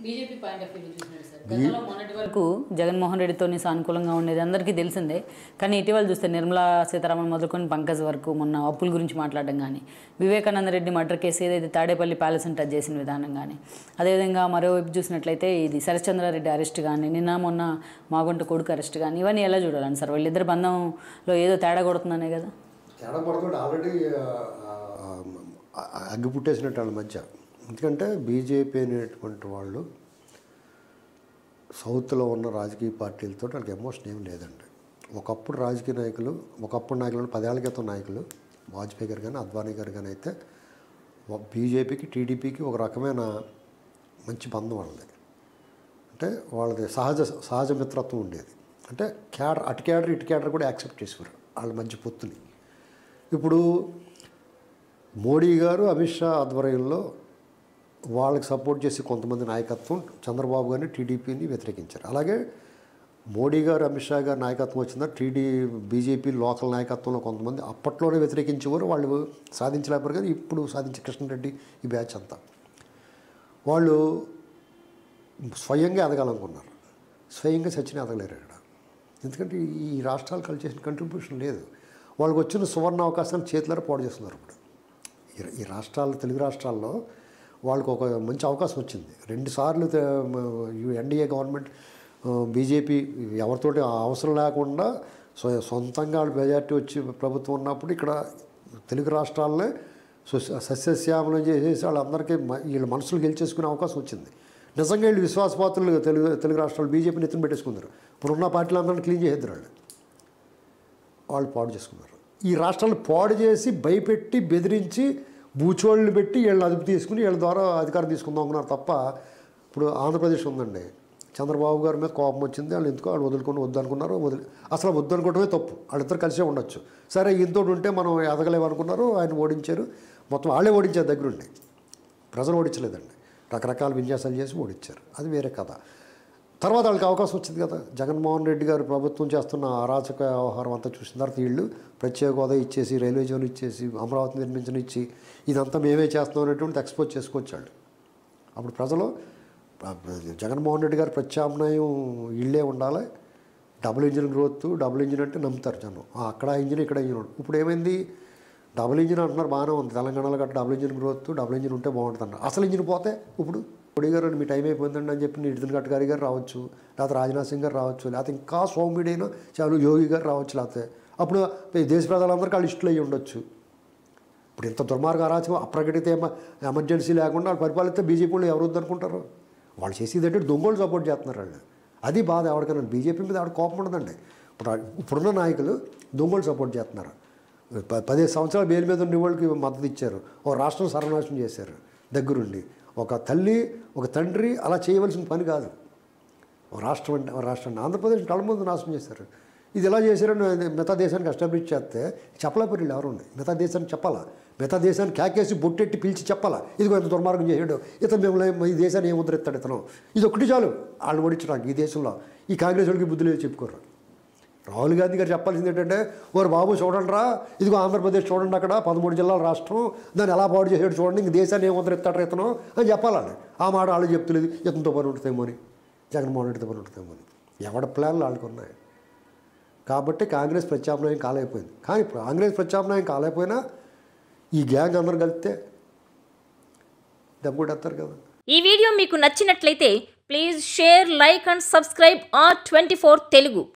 BJP point of view చూసినారు sir గతంలో మొన్నటి వరకు జగన్మోహన్ రెడ్డితో సానుకూలంగా ఉండేది అందరికీ తెలిసిందే కానీ ఇటీవల చూస్తే నిర్మలా సీతారామన్ మొదలుకొని పంకజ్ వరకు మొన్న అప్పుల గురించి మాట్లాడడం కానీ వివేకానంద రెడ్డి మర్డర్ కేసు ఏదైతే తాడేపల్లి ప్యాలెస్ని టచ్ చేసిన విధానం కానీ అదేవిధంగా మరోవైపు చూసినట్లయితే ఇది శరశ్చంద్రారెడ్డి అరెస్ట్ కానీ నిన్న మొన్న మాగుంట కొడుకు అరెస్ట్ కానీ ఇవన్నీ ఎలా చూడాలని సార్ వాళ్ళిద్దరి బంధంలో ఏదో తేడా కొడుతుందనే కదా తేడా పడుతుంది ఆల్రెడీ అగ్గి పుట్టేసినట్టు వాళ్ళ మధ్య ఎందుకంటే బీజేపీ అనేటువంటి వాళ్ళు సౌత్లో ఉన్న రాజకీయ పార్టీలతో వాళ్ళకి ఎమోషన్ ఏం లేదండి ఒకప్పుడు రాజకీయ నాయకులు ఒకప్పుడు నాయకులు పదేళ్ల క్రితం నాయకులు వాజ్పేయి గారు కానీ అద్వానీ గారు కానీ అయితే బీజేపీకి టీడీపీకి ఒక రకమైన మంచి బంధం వాళ్ళది అంటే వాళ్ళది సహజ సహజ మిత్రత్వం ఉండేది అంటే క్యాడర్ అటు క్యాడర్ ఇటు క్యాడర్ కూడా యాక్సెప్ట్ చేసేవారు వాళ్ళ మధ్య పొత్తుని ఇప్పుడు మోడీ గారు అమిత్ షా ఆధ్వర్యంలో వాళ్ళకి సపోర్ట్ చేసి కొంతమంది నాయకత్వం చంద్రబాబు గారిని టీడీపీని వ్యతిరేకించారు అలాగే మోడీ గారు అమిత్ షా గారి నాయకత్వం వచ్చిందా టీడీ బీజేపీ లోకల్ నాయకత్వంలో కొంతమంది అప్పట్లోనే వ్యతిరేకించేవారు వాళ్ళు సాధించలేకపోయారు కానీ ఇప్పుడు సాధించే కృష్ణారెడ్డి ఈ బ్యాచ్ అంతా వాళ్ళు స్వయంగా ఎదగాలనుకున్నారు స్వయంగా సచిన ఎదగలేరు ఇక్కడ ఎందుకంటే ఈ రాష్ట్రాలు కలిసి చేసిన కంట్రిబ్యూషన్ లేదు వాళ్ళకి వచ్చిన సువర్ణ అవకాశాన్ని చేతులారా పాడు చేస్తున్నారు ఇప్పుడు ఈ- ఈ రాష్ట్రాలు తెలుగు రాష్ట్రాల్లో వాళ్ళకి ఒక మంచి అవకాశం వచ్చింది రెండుసార్లు ఎన్డీఏ గవర్నమెంట్ బీజేపీ ఎవరితోటి అవసరం లేకుండా స్వ- సొంతంగా వాళ్ళు మెజార్టీ వచ్చి ప్రభుత్వం ఉన్నప్పుడు ఇక్కడ తెలుగు రాష్ట్రాలనే సుస- సస్యశ్యామలం చేసేసి వాళ్ళందరికీ మ- వీళ్ళ మనసులు గెలిచేసుకునే అవకాశం వచ్చింది నిజంగా వీళ్ళు విశ్వాసపాత్రులు తెలుగు తెలుగు రాష్ట్రాలు బీజేపీని ఎత్తున పెట్టేసుకున్నారు ఇప్పుడున్న పార్టీలందరినీ క్లీన్ చేసేద్దరు వాళ్ళు వాళ్ళు పాడు చేసుకున్నారు ఈ రాష్ట్రాలు పాడు చేసి భయపెట్టి బెదిరించి బూచోళ్ళు పెట్టి వీళ్ళని అదుపు తీసుకుని వీళ్ళ ద్వారా అధికారం తీసుకుందాం అనుకున్నారు తప్ప ఇప్పుడు ఆంధ్రప్రదేశ్ ఉందండి చంద్రబాబు గారి మీద కోపం వచ్చింది వాళ్ళు ఎందుకో వాళ్ళు వదులుకొని వద్దు అనుకున్నారు వదిలి అసలు వద్దు అనుకోవడమే తప్పు వాళ్ళిద్దరు కలిసే ఉండొచ్చు సరే ఇంతోటి ఉంటే మనం ఎదగలేము అనుకున్నారు ఆయన ఓడించారు మొత్తం వాళ్ళే ఓడించారు దగ్గరుండి ప్రజలు ఓడించలేదండి రకరకాల విన్యాసాలు చేసి ఓడించారు అది వేరే కథ తర్వాత వాళ్ళకి అవకాశం వచ్చింది కదా జగన్మోహన్ రెడ్డి గారు ప్రభుత్వం చేస్తున్న అరాచక వ్యవహారం అంతా చూసిన తర్వాత వీళ్ళు ప్రత్యేక హోదా ఇచ్చేసి రైల్వే జోన్ ఇచ్చేసి అమరావతి నిర్మించని ఇచ్చి ఇదంతా మేమే చేస్తున్నాం అనేటువంటి ఎక్స్పోజ్ చేసుకొచ్చాడు అప్పుడు ప్రజలు ఆ, జగన్మోహన్ రెడ్డి గారి ప్రత్యామ్నాయం ఇళ్ళే ఉండాలి double engine growth double engine అంటే నమ్ముతారు జనం ఆ, అక్కడ ఇంజిన్ ఇక్కడ ఇంజిన్ ఉంటుంది. ఇప్పుడు ఏమైంది డబుల్ ఇంజిన్ అంటున్నారు బాగానే ఉంది తెలంగాణలో గట్రా double engine growth double engine ఉంటే బాగుంటుంది అన్నారు అసలు ఇంజిన్ పోతే ఇప్పుడు పొడి గారు మీ టైం అయిపోయిందండి అని చెప్పి నితిన్ గడ్కరీ గారు రావచ్చు లేకపోతే రాజ్నాథ్ సింగ్ గారు రావచ్చు లేకపోతే ఇంకా సోమిడైనా చాలు యోగి గారు రావచ్చు లేకపోతే అప్పుడు ఈ దేశ ప్రజలందరికీ వాళ్ళు ఇష్టలు అయ్యి ఉండొచ్చు ఇప్పుడు ఇంత దుర్మార్గ అరాచకం అప్రకటిత ఎమ- ఎమర్జెన్సీ లేకుండా వాళ్ళు పరిపాలిస్తే బీజేపీ వాళ్ళు ఎవరు వద్దనుకుంటారు వాళ్ళు చేసేది అంటే దొంగలు సపోర్ట్ చేస్తున్నారు వాళ్ళు అది బాధ ఎవరికైనా బీజేపీ మీద ఎవరికి కోపం ఉండదండి ఇప్పుడు ఆ- ఇప్పుడున్న నాయకులు దొంగలు సపోర్ట్ చేస్తున్నారు ప- పదిహేను సంవత్సరాలు బెయిల్ మీద ఉండే వాళ్ళకి మద్దతు ఇచ్చారు ఓ రాష్ట్రం సర్వనాశనం చేశారు దగ్గరుండి ఒక తల్లి ఒక తండ్రి అలా చేయవలసిన పని కాదు ఓ రాష్ట్రం అంటే ఓ రాష్ట్రాన్ని ఆంధ్రప్రదేశ్ కళ్ళ ముందు నాశనం చేశారు ఇది ఎలా చేశారని మిగతా దేశానికి ఎస్టాబ్లిష్ చేస్తే చెప్పలేకపోయి ఎవరు ఉన్నాయి మిగతా దేశానికి చెప్పాలా మిగతా దేశాన్ని క్యాకేసి బొట్టెట్టి పిలిచి చెప్పాలా ఇదిగో ఎంత దుర్మార్గం చేసాడు ఇతను మేము ఈ దేశాన్ని ఏం ముద్రెత్తాడు ఇతను ఇది ఒకటి చాలు వాళ్ళు ఓడించడానికి ఈ దేశంలో ఈ కాంగ్రెస్ వాళ్ళకి బుద్ధి లేదు చెప్పుకోరు రాహుల్ గాంధీ గారు చెప్పాల్సింది ఏంటంటే ఓరు బాబు చూడండి రా ఇదిగో ఆంధ్రప్రదేశ్ చూడండి అక్కడ పదమూడు జిల్లాల రాష్ట్రం దాన్ని ఎలా పాడు చేసాడు చూడండి ఇంక దేశాన్ని ఏం ముద్రెత్తాడు ఇతను అని చెప్పాలని ఆ మాట వాళ్ళు చెప్తలేదు ఇతనితో పని ఉంటుందేమో అని జగన్మోహన్ రెడ్డితో పని ఉంటుందేమో అని ఎవడ ప్లాన్లు వాళ్ళకు ఉన్నాయి కాబట్టి కాంగ్రెస్ ప్రత్యామ్నాయం కాలేకపోయింది కానీ ఇప్పుడు కాంగ్రెస్ ప్రత్యామ్నాయం కాలేకపోయినా ఈ గ్యాంగ్ అందరు కలిపితే దెబ్బకొట్టేస్తారు కదా ఈ వీడియో మీకు నచ్చినట్లయితే please share like and subscribe R twenty Telugu